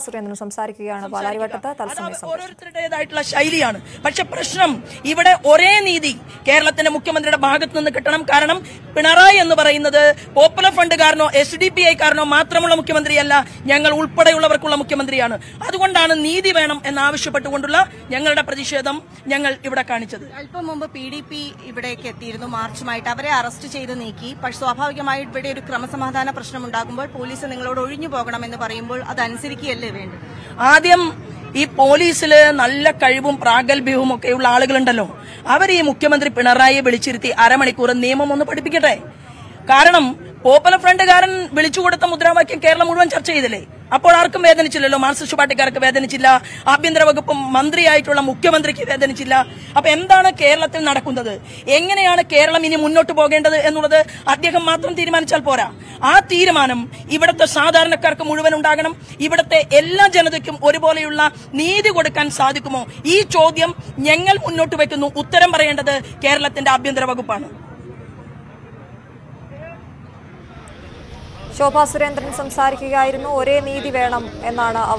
സുരേന്ദ്രൻ സംസാരിക്കുകയാണ് പാലാരിവട്ടത്ത് അത് തത്സമയ അവർ സംപ്രേഷണം ഓരോരുത്തരുടേതായിട്ടുള്ള ശൈലിയാണ് പക്ഷെ പ്രശ്നം ഇവിടെ ഒരേ നീതി കേരളത്തിന്റെ മുഖ്യമന്ത്രിയുടെ ഭാഗത്ത് നിന്ന് കിട്ടണം കാരണം പിണറായി എന്ന് പറയുന്നത് പോപ്പുലർ ഫണ്ടുകാരനോ എസ് ഡി പി ഐക്കാരനോ മാത്രമുള്ള മുഖ്യമന്ത്രിയല്ല ഞങ്ങൾ ഉൾപ്പെടെയുള്ളവർക്കുള്ള മുഖ്യമന്ത്രിയാണ് അതുകൊണ്ടാണ് നീതി വേണം എന്നാവശ്യപ്പെട്ടുകൊണ്ടുള്ള ഞങ്ങളുടെ പ്രതിഷേധം ഞങ്ങൾ ഇവിടെ കാണിച്ചത് അല്പം മുമ്പ് പി ഡി പി ഇവിടേക്ക് എത്തിയിരുന്നു മാർച്ചുമായിട്ട് അവരെ അറസ്റ്റ് ചെയ്ത് നീക്കി പക്ഷെ സ്വാഭാവികമായി ഇവിടെ ഒരു ക്രമസമാധാന പ്രശ്നം ഉണ്ടാകുമ്പോൾ പോലീസ് നിങ്ങളോട് ഒഴിഞ്ഞു പോകണമെന്ന് പറയുമ്പോൾ അത് അനുസരിക്കുകയല്ലേ വേണ്ടത് ആദ്യം ഈ പോലീസില് നല്ല കഴിവും പ്രാഗൽഭ്യവും ഒക്കെയുള്ള ആളുകളുണ്ടല്ലോ അവർ ഈ മുഖ്യമന്ത്രി പിണറായിയെ വിളിച്ചിരുത്തി അരമണിക്കൂർ നിയമം ഒന്ന് പഠിപ്പിക്കട്ടെ കാരണം പോപ്പുലർ ഫ്രണ്ടുകാരൻ വിളിച്ചു കൊടുത്ത മുദ്രാവാക്യം കേരളം മുഴുവൻ ചർച്ച ചെയ്തില്ലേ അപ്പോൾ ആർക്കും വേദനിച്ചില്ലല്ലോ മാർക്സിസ്റ്റ് പാർട്ടിക്കാർക്ക് വേദനിച്ചില്ല ആഭ്യന്തര വകുപ്പ് മന്ത്രിയായിട്ടുള്ള മുഖ്യമന്ത്രിക്ക് വേദനിച്ചില്ല അപ്പൊ എന്താണ് കേരളത്തിൽ നടക്കുന്നത് എങ്ങനെയാണ് കേരളം ഇനി മുന്നോട്ട് പോകേണ്ടത് എന്നുള്ളത് അദ്ദേഹം മാത്രം തീരുമാനിച്ചാൽ പോരാ ആ തീരുമാനം ഇവിടുത്തെ സാധാരണക്കാർക്ക് മുഴുവൻ ഉണ്ടാകണം ഇവിടുത്തെ എല്ലാ ജനതയ്ക്കും ഒരുപോലെയുള്ള നീതി കൊടുക്കാൻ സാധിക്കുമോ ഈ ചോദ്യം ഞങ്ങൾ മുന്നോട്ട് വെക്കുന്നു ഉത്തരം പറയേണ്ടത് കേരളത്തിന്റെ ആഭ്യന്തര വകുപ്പാണ് ശോഭാ സുരേന്ദ്രൻ സംസാരിക്കുകയായിരുന്നു ഒരേ നീതി വേണം എന്നാണ്